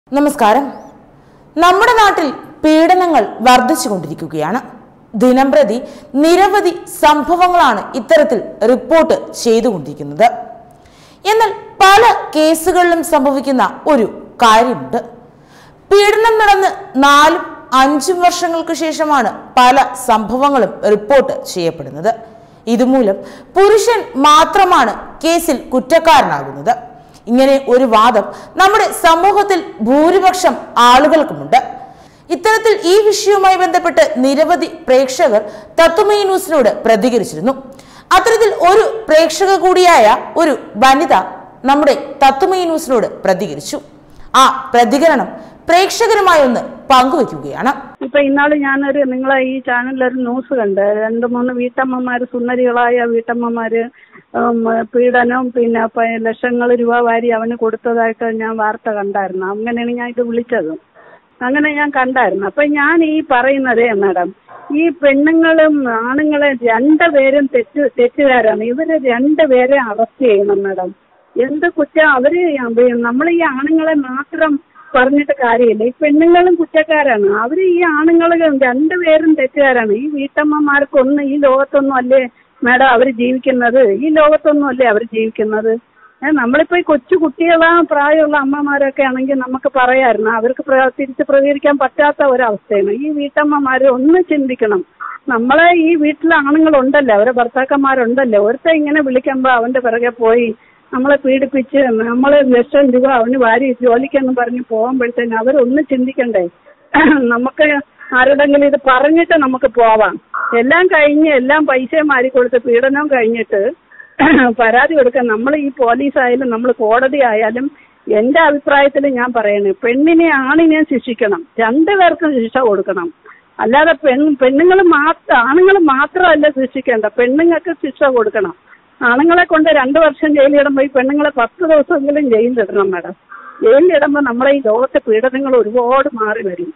നമസ്കാരം നമ്മുടെ നാട്ടിൽ പീഡനങ്ങൾ വർദ്ധിച്ചുകൊണ്ടിരിക്കുകയാണ് ദിനംപ്രതി നിരവധി സംഭവങ്ങളാണ് ഇത്തരത്തിൽ റിപ്പോർട്ട് ചെയ്തുകൊണ്ടിരിക്കുന്നത് എന്നാൽ പല കേസുകളിലും സംഭവിക്കുന്ന ഒരു കാര്യമുണ്ട് പീഡനം നടന്ന് നാലും അഞ്ചും വർഷങ്ങൾക്ക് ശേഷമാണ് പല സംഭവങ്ങളും റിപ്പോർട്ട് ചെയ്യപ്പെടുന്നത് ഇതുമൂലം പുരുഷൻ മാത്രമാണ് കേസിൽ കുറ്റക്കാരനാകുന്നത് ഇങ്ങനെ ഒരു വാദം നമ്മുടെ സമൂഹത്തിൽ ഭൂരിപക്ഷം ആളുകൾക്കുമുണ്ട് ഇത്തരത്തിൽ ഈ വിഷയവുമായി ബന്ധപ്പെട്ട് നിരവധി പ്രേക്ഷകർ തത്വമേ ന്യൂസിനോട് പ്രതികരിച്ചിരുന്നു അത്തരത്തിൽ ഒരു പ്രേക്ഷക കൂടിയായ ഒരു വനിത നമ്മുടെ തത്വമേ ന്യൂസിനോട് പ്രതികരിച്ചു ആ പ്രതികരണം പ്രേക്ഷകരുമായി ഒന്ന് പങ്കുവെക്കുകയാണ് ഇപ്പൊ ഇന്നാള് ഞാനൊരു നിങ്ങളെ ഈ ചാനലിൽ ഒരു ന്യൂസ് കണ്ട് രണ്ട് മൂന്ന് വീട്ടമ്മമാര് സുന്ദരികളായ വീട്ടമ്മമാര് ഉം, പീഡനം പിന്നെ പ- ലക്ഷങ്ങൾ രൂപ വാരി അവന് കൊടുത്തതായിട്ട് ഞാൻ വാർത്ത കണ്ടായിരുന്നു അങ്ങനെയാണ് ഞാൻ ഇത് വിളിച്ചത് അങ്ങനെ ഞാൻ കണ്ടായിരുന്നു അപ്പൊ ഞാൻ ഈ പറയുന്നതേ മാഡം ഈ പെണ്ണുങ്ങളും ആണുങ്ങളെ രണ്ടുപേരും തെറ്റ് തെറ്റുകാരാണ് ഇവര് രണ്ടുപേരെ അറസ്റ്റ് ചെയ്യണം മാഡം എന്ത് കുറ്റം അവര് നമ്മൾ ഈ ആണുങ്ങളെ മാത്രം പറഞ്ഞിട്ട് കാര്യമില്ല ഈ പെണ്ണുങ്ങളും കുറ്റക്കാരാണ് അവര് ഈ ആണുങ്ങൾ രണ്ടുപേരും തെറ്റുകാരാണ് ഈ വീട്ടമ്മമാർക്കൊന്നും ഈ ലോകത്തൊന്നും അല്ലേ മാഡം അവർ ജീവിക്കുന്നത് ഈ ലോകത്തൊന്നും അല്ലേ അവർ ജീവിക്കുന്നത് ഏ, നമ്മളിപ്പോ ഈ കൊച്ചു കുട്ടികളാ പ്രായമുള്ള അമ്മമാരൊക്കെ ആണെങ്കിൽ നമുക്ക് പറയാമായിരുന്നു അവർക്ക് പ്ര- തിരിച്ച് പ്രതികരിക്കാൻ പറ്റാത്ത ഒരവസ്ഥയാണ് ഈ വീട്ടമ്മമാര് ഒന്ന് ചിന്തിക്കണം നമ്മളെ ഈ വീട്ടിലെ ആണുങ്ങളുണ്ടല്ലോ അവരെ ഭർത്താക്കന്മാരുണ്ടല്ലോ ഒരുത്ത ഇങ്ങനെ വിളിക്കുമ്പോ അവന്റെ പിറകെ പോയി നമ്മളെ പീഡിപ്പിച്ച് നമ്മളെ ലക്ഷം രൂപ അവന് വാരി ജോലിക്കെന്ന് പറഞ്ഞ് പോകുമ്പോഴത്തേന് അവരൊന്നും ചിന്തിക്കണ്ടേ നമുക്ക് ആരുടെങ്കിലും ഇത് പറഞ്ഞിട്ട് നമുക്ക് പോവാം എല്ലാം കഴിഞ്ഞ് എല്ലാം പൈസയും മാറി കൊടുത്ത് പീഡനവും കഴിഞ്ഞിട്ട് പരാതി കൊടുക്കാൻ നമ്മൾ ഈ പോലീസ് ആയാലും നമ്മൾ കോടതി ആയാലും എന്റെ അഭിപ്രായത്തിൽ ഞാൻ പറയണേ പെണ്ണിനെ ആണിനെ ശിക്ഷിക്കണം രണ്ടുപേർക്കും ശിക്ഷ കൊടുക്കണം അല്ലാതെ പെൺ പെണ്ണുങ്ങൾ മാത്രം ആണുങ്ങൾ മാത്രമല്ല ശിക്ഷിക്കേണ്ട പെണ്ണുങ്ങൾക്ക് ശിക്ഷ കൊടുക്കണം ആണുങ്ങളെ കൊണ്ട് രണ്ടു വർഷം ജയിലിടുമ്പോൾ ഈ പെണ്ണുങ്ങളെ പത്ത് ദിവസമെങ്കിലും ജയിലിലിടണം മാഡം ജയിലിലിടുമ്പോൾ നമ്മളെ ഈ ലോകത്തെ പീഡനങ്ങൾ ഒരുപാട് മാറി വരും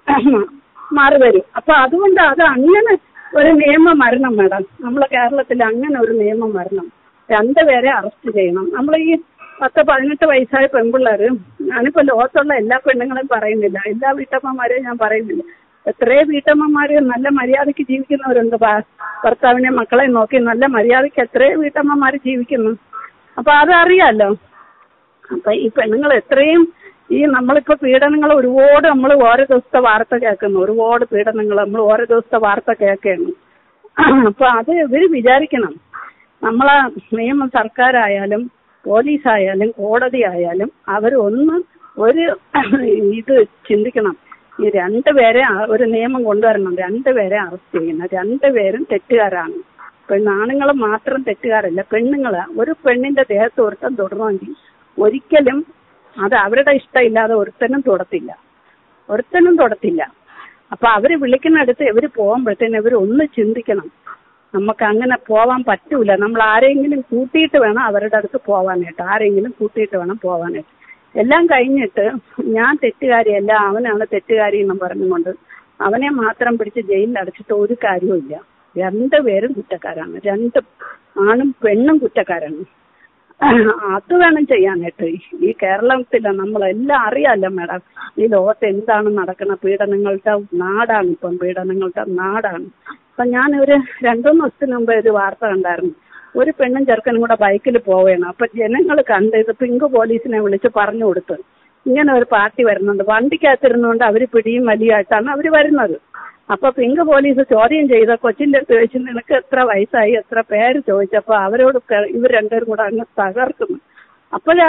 മാറി വരും അപ്പൊ അതുകൊണ്ട് അത് അങ്ങനെ ഒരു നിയമം വരണം മാഡം നമ്മളെ കേരളത്തിൽ അങ്ങനെ ഒരു നിയമം വരണം രണ്ടുപേരെ അറസ്റ്റ് ചെയ്യണം നമ്മൾ ഈ പത്ത് പതിനെട്ട് വയസ്സായ പെൺപിള്ളേര് ഞാനിപ്പോ ലോകത്തുള്ള എല്ലാ പെണ്ണുങ്ങളെയും പറയുന്നില്ല എല്ലാ വീട്ടമ്മമാരെയും ഞാൻ പറയുന്നില്ല എത്രയോ വീട്ടമ്മമാര് നല്ല മര്യാദയ്ക്ക് ജീവിക്കുന്നവരുണ്ട് ഭ- ഭർത്താവിനെ മക്കളെ നോക്കി നല്ല മര്യാദയ്ക്ക് എത്രയോ വീട്ടമ്മമാര് ജീവിക്കുന്നു അപ്പൊ അതറിയാലോ അപ്പൊ ഈ പെണ്ണുങ്ങൾ എത്രയും ഈ നമ്മളിപ്പോ പീഡനങ്ങൾ ഒരുപാട് നമ്മൾ ഓരോ ദിവസത്തെ വാർത്ത കേൾക്കുന്നു ഒരുപാട് പീഡനങ്ങൾ നമ്മൾ ഓരോ ദിവസത്തെ വാർത്ത കേൾക്കുകയാണ് അപ്പൊ അത് ഇവര് വിചാരിക്കണം നമ്മളെ നിയമം സർക്കാരായാലും പോലീസായാലും കോടതി ആയാലും അവർ ഒന്ന് ഒരു ഇത് ചിന്തിക്കണം ഈ രണ്ടുപേരെ ആ- ഒരു നിയമം കൊണ്ടുവരണം രണ്ടുപേരെ അറസ്റ്റ് ചെയ്യണം രണ്ടുപേരും തെറ്റുകാരാണ് പെണ്ണാണുങ്ങൾ മാത്രം തെറ്റുകാരല്ല പെണ്ണുങ്ങള് ഒരു പെണ്ണിന്റെ ദേഹത്ത് ഒരുത്തം തുടരണമെങ്കിൽ ഒരിക്കലും അത് അവരുടെ ഇഷ്ടമില്ലാതെ ഒരുത്തനും തൊടത്തില്ല ഒരുത്തനും തൊടത്തില്ല അപ്പൊ അവര് വിളിക്കുന്നിടത്ത് ഇവര് പോകുമ്പോഴത്തേന് ഇവർ ഒന്ന് ചിന്തിക്കണം നമുക്ക് അങ്ങനെ പോവാൻ പറ്റൂല നമ്മൾ ആരെങ്കിലും കൂട്ടിയിട്ട് വേണം അവരുടെ അടുത്ത് പോവാനായിട്ട് ആരെങ്കിലും കൂട്ടിയിട്ട് വേണം പോവാനായിട്ട് എല്ലാം കഴിഞ്ഞിട്ട് ഞാൻ തെറ്റുകാരിയല്ല അവനാണ് തെറ്റുകാരി എന്നും പറഞ്ഞുകൊണ്ട് അവനെ മാത്രം പിടിച്ച് ജയിലിൽ അടച്ചിട്ട് ഒരു കാര്യവുമില്ല രണ്ടുപേരും കുറ്റക്കാരാണ് രണ്ട് ആണും പെണ്ണും കുറ്റക്കാരാണ് അത് വേണം ചെയ്യാനായിട്ട് ഈ കേരളത്തില നമ്മളെല്ലാം അറിയാലോ മാഡം ഈ ലോകത്ത് എന്താണ് നടക്കുന്ന പീഡനങ്ങളുടെ നാടാണ് ഇപ്പം പീഡനങ്ങളുടെ നാടാണ് അപ്പൊ ഞാൻ ഒരു രണ്ടുമൂന്ന് ദിവസത്തിന് മുമ്പ് ഒരു വാർത്ത കണ്ടായിരുന്നു ഒരു പെണ്ണും ചെറുക്കനും കൂടെ ബൈക്കിൽ പോവുകയാണ് അപ്പൊ ജനങ്ങൾ കണ്ട് ഇത് പിങ്ക് പോലീസിനെ വിളിച്ച് പറഞ്ഞു കൊടുത്ത് ഇങ്ങനെ ഒരു പാർട്ടി വരുന്നുണ്ട് വണ്ടിക്കകത്തിരുന്നുകൊണ്ട് അവർ പിടിയും വലിയായിട്ടാണ് അവർ വരുന്നത് അപ്പൊ പിങ്ക് പോലീസ് ചോദ്യം ചെയ്ത കൊച്ചിന്റെ അടുത്ത് ചോദിച്ചു നിനക്ക് എത്ര വയസ്സായി എത്ര പേര് ചോദിച്ചപ്പോ അവരോട് ക- ഇവർ രണ്ടുപേരും കൂടെ അങ്ങ് തകർക്കുന്നു അപ്പോഴാ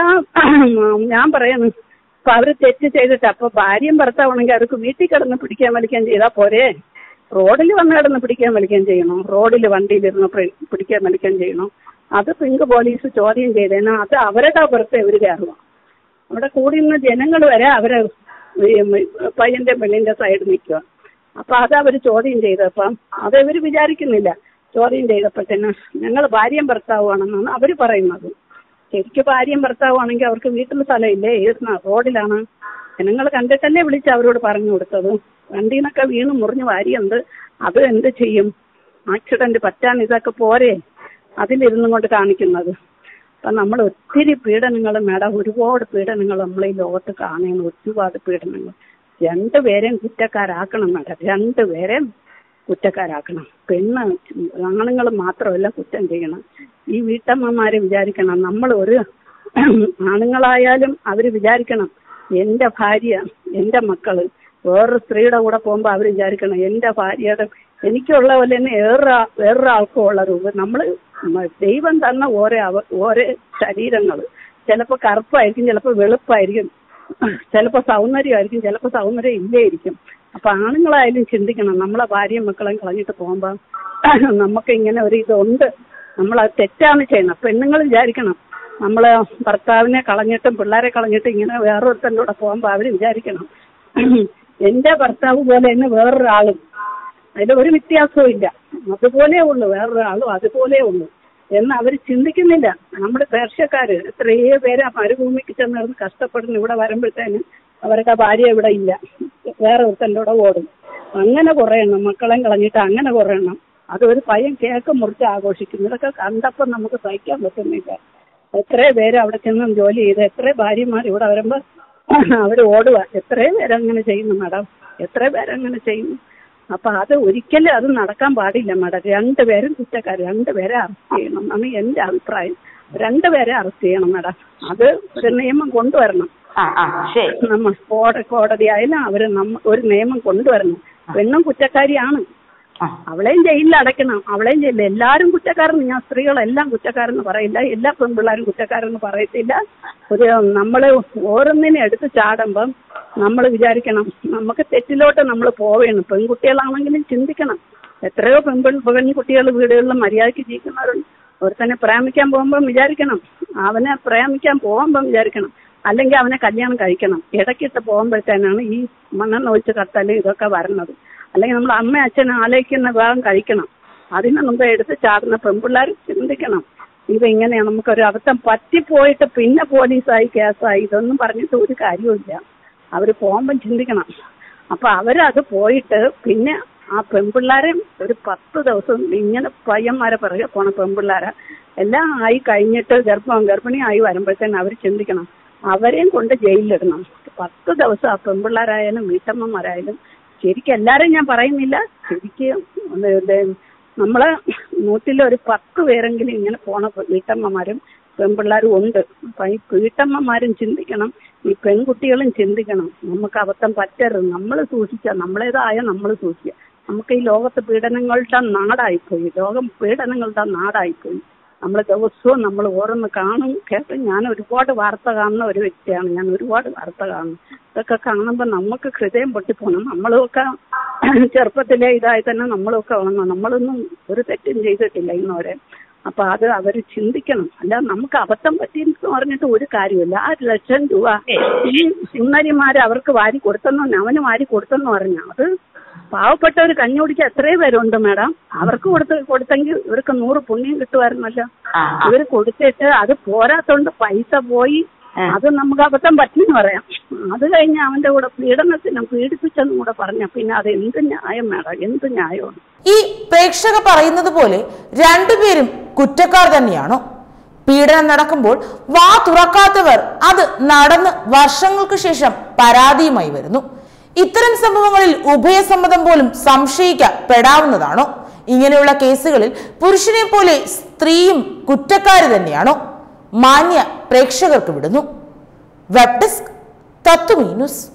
ഞാൻ പറയുന്നു അപ്പൊ അവര് തെറ്റ് ചെയ്തിട്ട് അപ്പൊ ഭാര്യയും ഭർത്താവാണെങ്കിൽ അവർക്ക് വീട്ടിൽ കിടന്ന് പിടിക്കാൻ വലിക്കാൻ ചെയ്താൽ പോരെ റോഡിൽ വന്ന് കിടന്ന് പിടിക്കാൻ വലിക്കാൻ ചെയ്യണോ റോഡിൽ വണ്ടിയിലിരുന്ന് പ്രി- പിടിക്കാൻ വലിക്കാൻ ചെയ്യണോ അത് പിങ്ക് പോലീസ് ചോദ്യം ചെയ്തേനാ അത് അവരുടെ പുറത്ത് ഇവർ കയറുക അവിടെ കൂടി നിന്ന് ജനങ്ങൾ വരെ അവരെ ഈ പയ്യന്റെ പെണ്ണിന്റെ സൈഡ് നിൽക്കുക അപ്പൊ അത് അവർ ചോദ്യം ചെയ്തപ്പം അത് ഇവർ വിചാരിക്കുന്നില്ല ചോദ്യം ചെയ്തപ്പോഴത്തേന് ഞങ്ങൾ ഭാര്യയും ഭർത്താവുമാണെന്നാണ് അവർ പറയുന്നത് ശരിക്കും ഭാര്യയും ഭർത്താവുമാണെങ്കിൽ അവർക്ക് വീട്ടിൽ സ്ഥലമില്ലേ ഏത് ന- റോഡിലാണ് ജനങ്ങൾ കണ്ടിട്ടല്ലേ വിളിച്ച് അവരോട് പറഞ്ഞു കൊടുത്തത് വണ്ടിയിൽ നിന്നൊക്കെ വീണ് മുറിഞ്ഞ് വാരിയുണ്ട് അത് എന്ത് ചെയ്യും ആക്സിഡന്റ് പറ്റാൻ ഇതൊക്കെ പോരെ അതിലിരുന്നും കൊണ്ട് കാണിക്കുന്നത് അപ്പം നമ്മൾ ഒത്തിരി പീഡനങ്ങൾ മേഡം ഒരുപാട് പീഡനങ്ങൾ നമ്മൾ ഈ ലോകത്ത് കാണുന്ന ഒരുപാട് പീഡനങ്ങൾ രണ്ടുപേരെയും കുറ്റക്കാരാക്കണം മേഡം രണ്ടുപേരെയും കുറ്റക്കാരാക്കണം പെണ്ണ് ആണുങ്ങൾ മാത്രമല്ല കുറ്റം ചെയ്യണം ഈ വീട്ടമ്മമാരെ വിചാരിക്കണം നമ്മൾ ഒരു ആണുങ്ങളായാലും അവർ വിചാരിക്കണം എൻ്റെ ഭാര്യ എൻ്റെ മക്കള് വേറൊരു സ്ത്രീയുടെ കൂടെ പോകുമ്പോൾ അവർ വിചാരിക്കണം എൻ്റെ ഭാര്യയുടെ എനിക്കുള്ള പോലെ തന്നെ വേറൊരു വേറൊരാൾക്കും ഉള്ള രൂപം നമ്മൾ ദൈവം തന്ന ഓരോ അവ ഓരോ ശരീരങ്ങൾ ചിലപ്പോൾ കറുപ്പായിരിക്കും ചിലപ്പോൾ വെളുപ്പായിരിക്കും ചിലപ്പോൾ സൗന്ദര്യമായിരിക്കും ചിലപ്പോൾ സൗന്ദര്യം ഇല്ലായിരിക്കും അപ്പൊ ആണുങ്ങളായാലും ചിന്തിക്കണം നമ്മളെ ഭാര്യയും മക്കളെയും കളഞ്ഞിട്ട് പോകുമ്പോൾ നമുക്ക് ഇങ്ങനെ ഒരു ഇതുണ്ട് നമ്മൾ അത് തെറ്റാണ് ചെയ്യുന്നത് പെണ്ണുങ്ങൾ വിചാരിക്കണം നമ്മൾ ഭർത്താവിനെ കളഞ്ഞിട്ടും പിള്ളേരെ കളഞ്ഞിട്ടും ഇങ്ങനെ വേറൊരുത്തൻ്റെ കൂടെ പോകുമ്പോൾ അവർ വിചാരിക്കണം എൻ്റെ ഭർത്താവ് പോലെ തന്നെ വേറൊരാളും അതിൽ ഒരു വ്യത്യാസവും ഇല്ല അതുപോലെ ഉള്ളൂ വേറൊരാളും അതുപോലെ ഉള്ളൂ എന്ന് അവർ ചിന്തിക്കുന്നില്ല നമ്മുടെ പേർഷ്യക്കാര് എത്രയോ പേര് ആ മരുഭൂമിക്ക് ചെന്നിരുന്ന് കഷ്ടപ്പെടുന്നു ഇവിടെ വരുമ്പോഴത്തേന് അവരുടെ ഭാര്യ ഇവിടെ ഇല്ല വേറെ ഒരുത്തൻ്റെ കൂടെ ഓടും അങ്ങനെ കുറേ എണ്ണം മക്കളെയും കളഞ്ഞിട്ട് അങ്ങനെ കുറേ എണ്ണം അത് ഒരു പയ്യൻ കേക്ക് മുറിച്ച് ആഘോഷിക്കുന്നു ഇതൊക്കെ കണ്ടപ്പോൾ നമുക്ക് സഹിക്കാൻ പറ്റുന്നില്ല എത്രയോ പേര് അവിടെ ചെന്നും ജോലി ചെയ്ത് എത്രയോ ഭാര്യമാർ ഇവിടെ വരുമ്പോൾ അവർ ഓടുക എത്രയോ പേരങ്ങനെ ചെയ്യുന്നു മാഡം എത്ര പേരങ്ങനെ ചെയ്യുന്നു അപ്പൊ അത് ഒരിക്കലും അത് നടക്കാൻ പാടില്ല മാഡം രണ്ടുപേരും കുറ്റക്കാർ രണ്ടുപേരെ അറസ്റ്റ് ചെയ്യണം എന്നാണ് എന്റെ അഭിപ്രായം രണ്ടുപേരെ അറസ്റ്റ് ചെയ്യണം മാഡം അത് ഒരു നിയമം കൊണ്ടുവരണം ആ ആ ശരി നമ്മ കോട- കോടതി ആയാലും അവര് നമ്മ ഒരു നിയമം കൊണ്ടുവരണം പെണ്ണും കുറ്റക്കാരിയാണ് ആ അവളെയും ജയിലിൽ അടയ്ക്കണം അവളെയും ജയിലിൽ എല്ലാവരും കുറ്റക്കാരെന്ന് ഞാൻ സ്ത്രീകളെല്ലാം കുറ്റക്കാരെന്ന് പറയില്ല എല്ലാ പെൺപിള്ളേരും കുറ്റക്കാരെന്ന് പറയത്തില്ല ഒരു നമ്മൾ ഓരോന്നിനെ എടുത്ത് ചാടുമ്പം നമ്മൾ വിചാരിക്കണം നമുക്ക് തെറ്റിലോട്ട് നമ്മൾ പോവുകയാണ് പെൺകുട്ടികളാണെങ്കിലും ചിന്തിക്കണം എത്രയോ പെൺപിൾ പെൺകുട്ടികൾ വീടുകളിൽ മര്യാദയ്ക്ക് ജീവിക്കുന്നവരുണ്ട് ഒരുത്തനെ പ്രേമിക്കാൻ പോകുമ്പം വിചാരിക്കണം അവനെ പ്രേമിക്കാൻ പോകുമ്പം വിചാരിക്കണം അല്ലെങ്കിൽ അവനെ കല്യാണം കഴിക്കണം ഇടയ്ക്കിട്ട് പോകുമ്പോഴത്തേനാണ് ഈ മണ്ണെണ്ണ ഒഴിച്ച് കത്തല് ഇതൊക്കെ വരുന്നത് അല്ലെങ്കിൽ നമ്മൾ അമ്മ അച്ഛനെ ആലോചിക്കുന്ന വിവാഹം കഴിക്കണം അതിന് മുമ്പ് എടുത്ത് ചാടുന്ന പെൺപിള്ളേർ ചിന്തിക്കണം ഇത് ഇങ്ങനെയാണ് നമുക്കൊരു അബദ്ധം പറ്റിപ്പോയിട്ട് പിന്നെ പോലീസായി കേസായി ഇതൊന്നും പറഞ്ഞിട്ട് ഒരു കാര്യവുമില്ല അവർ പോകുമ്പം ചിന്തിക്കണം അപ്പൊ അവരത് പോയിട്ട് പിന്നെ ആ പെൺപിള്ളേരെ ഒരു പത്ത് ദിവസം ഇങ്ങനെ പയ്യന്മാരെ പിറകെ പോണ പെൺപിള്ളേരെ എല്ലാം ആയി കഴിഞ്ഞിട്ട് ഗർഭം ഗർഭിണി ആയി വരുമ്പോഴത്തേന് അവർ ചിന്തിക്കണം അവരെയും കൊണ്ട് ജയിലിലിടണം പത്ത് ദിവസം ആ പെൺപിള്ളേരായാലും വീട്ടമ്മമാരായാലും ശരിക്കും എല്ലാവരും ഞാൻ പറയുന്നില്ല ശരിക്കും ഒന്ന് ഇത് നമ്മളെ നൂറ്റിലൊരു പത്ത് പേരെങ്കിലും ഇങ്ങനെ പോണ വീട്ടമ്മമാരും പെൺപിള്ളേരും ഉണ്ട് അപ്പൊ ഈ വീട്ടമ്മമാരും ചിന്തിക്കണം ഈ പെൺകുട്ടികളും ചിന്തിക്കണം നമുക്ക് അബദ്ധം പറ്റരുത് നമ്മൾ സൂക്ഷിക്കുക നമ്മളേതായ നമ്മൾ സൂക്ഷിക്കുക നമുക്ക് ഈ ലോകത്ത് പീഡനങ്ങളുടെ നാടായിപ്പോയി ലോകം പീഡനങ്ങളുടെ നാടായിപ്പോയി നമ്മൾ ദിവസവും നമ്മൾ ഓരോന്ന് കാണും കേട്ടും ഞാൻ ഒരുപാട് വാർത്ത കാണുന്ന ഒരു വ്യക്തിയാണ് ഞാൻ ഒരുപാട് വാർത്ത കാണും ഇതൊക്കെ കാണുമ്പോൾ നമുക്ക് ഹൃദയം പൊട്ടിപ്പോണം നമ്മളുമൊക്കെ ചെറുപ്പത്തിലെ ഇതായി തന്നെ നമ്മളുമൊക്കെ വന്നു നമ്മളൊന്നും ഒരു തെറ്റും ചെയ്തിട്ടില്ല ഇന്നുവരെ അപ്പൊ അത് അവർ ചിന്തിക്കണം അല്ല നമുക്ക് അബദ്ധം പറ്റിയെന്ന് പറഞ്ഞിട്ട് ഒരു കാര്യമില്ല ആ ലക്ഷം രൂപ ഈ സുന്ദരിമാര് അവർക്ക് വാരി കൊടുത്തെന്നോ അവന് വാരി കൊടുത്തെന്ന് പറഞ്ഞു അത് പാവപ്പെട്ടവർ കഞ്ഞി കുടിക്കാൻ എത്രയോ പേരുണ്ട് മാഡം അവർക്ക് കൊടുത്ത് കൊടുത്തെങ്കിൽ ഇവർക്ക് നൂറ് പുണ്യം കിട്ടുമായിരുന്നല്ലോ ആ ആ. ഇവർ കൊടുത്തിട്ട് അത് പോരാത്തോണ്ട് പൈസ പോയി ആ. അത് നമുക്ക് അബദ്ധം പറ്റിയെന്ന് പറയാം അത് കഴിഞ്ഞ് അവന്റെ കൂടെ പീഡനത്തിനും പീഡിപ്പിച്ചെന്നും കൂടെ പറഞ്ഞ പിന്നെ അത് എന്ത് ന്യായം മാഡം എന്ത് ന്യായമാണ് ഈ പ്രേക്ഷക പറയുന്നത് പോലെ രണ്ടുപേരും കുറ്റക്കാർ തന്നെയാണോ പീഡനം നടക്കുമ്പോൾ വാ തുറക്കാത്തവർ അത് നടന്ന് വർഷങ്ങൾക്ക് ശേഷം പരാതിയുമായി വരുന്നു ഇത്തരം സംഭവങ്ങളിൽ ഉഭയസമ്മതം പോലും സംശയിക്കപ്പെടാവുന്നതാണോ ഇങ്ങനെയുള്ള കേസുകളിൽ പുരുഷനെ പോലെ സ്ത്രീയും കുറ്റക്കാരി തന്നെയാണോ മാന്യ പ്രേക്ഷകർക്ക് വിടുന്നു വെബ് ഡെസ്ക് തത്വമീ ന്യൂസ്